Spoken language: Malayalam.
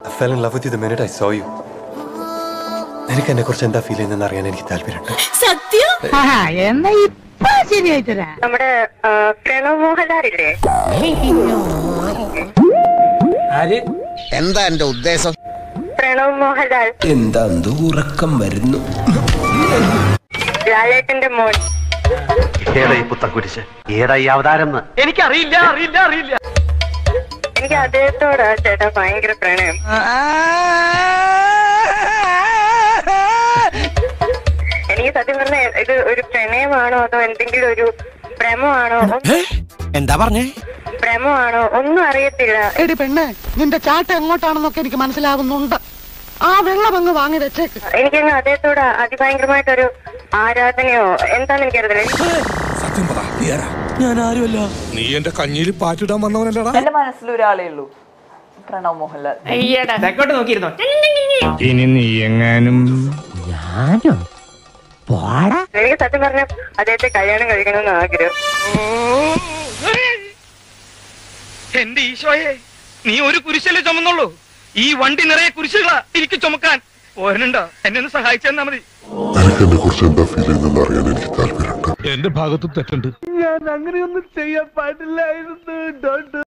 I fell in love with you the minute I saw you. നിനക്ക് എന്നെ കുറിച്ച് എന്താ ഫീൽ ചെയ്യുന്നതെന്ന് അറിയാൻ എനിക്ക് താല്പര്യമുണ്ട് സത്യം എന്നാ ഇപ്പൊ ശരിയായി തരാം നമ്മുടെ ആ, പ്രണവ് മോഹൻലാലില്ലേ എന്താ എന്റെ ഉദ്ദേശം പ്രണവ് മോഹൻലാൽ എന്താ ഉറക്കം വരുന്നു ലാലേട്ടന്റെ മോൻ ഏതായി പുത്തൻ കുരിശ് ഏതായി അവതാരം എനിക്കറിയില്ല അറിയില്ല അറിയില്ല എനിക്ക് അദ്ദേഹത്തോടാ ചേട്ടാ ഭയങ്കര പ്രണയം എനിക്ക് സത്യം പറഞ്ഞ ഇത് ഒരു പ്രണയമാണോ അതോ എന്തെങ്കിലും ഒരു ഭ്രമമാണോ എന്താ പറഞ്ഞേ ഭ്രമമാണോ ഒന്നും അറിയത്തില്ല എടി പെണ്ണെ നിന്റെ ചാട്ട എങ്ങോട്ടാണെന്നൊക്കെ എനിക്ക് മനസ്സിലാവുന്നുണ്ട് ആ വെള്ളം അങ്ങ് വാങ്ങി വെച്ചേക്ക് എനിക്കങ്ങ് അദ്ദേഹത്തോട് അതിഭയങ്കരമായിട്ടൊരു ആരാധനയോ എന്താന്ന് എനിക്കറിയില്ല സത്യം പറ നീ ആരാ ഞാൻ ആരുമല്ല നീ എന്റെ കഞ്ഞിയിൽ പാറ്റിടാൻ വന്നവനല്ലടാ എന്റെ മനസ്സിൽ ഒരാളേ ഉള്ളൂ പ്രണവ് മോഹൻലാൽ ഇനി നീ എങ്ങാനും എനിക്ക് സത്യം പറഞ്ഞ അദ്ദേഹത്തെ കല്യാണം കഴിക്കണമെന്ന് ആഗ്രഹം എന്റെ ഈശോയെ നീ ഒരു കുരിശല്ലേ ചുമന്നുള്ളൂ ഈ വണ്ടി നിറയെ കുരിശുകളാ എനിക്ക് ചുമക്കാൻ പോരനുണ്ടോ എന്നെ ഒന്ന് സഹായിച്ചു തന്നാ മതി എന്നെ കുറിച്ച് എന്താ ഫീൽ ചെയ്യുന്നതെന്ന് അറിയാൻ എനിക്ക് താല്പര്യമുണ്ട് എന്റെ ഭാഗത്ത് തെറ്റുണ്ട് ഞാൻ അങ്ങനെയൊന്നും ചെയ്യാൻ പാടില്ലായിരുന്നു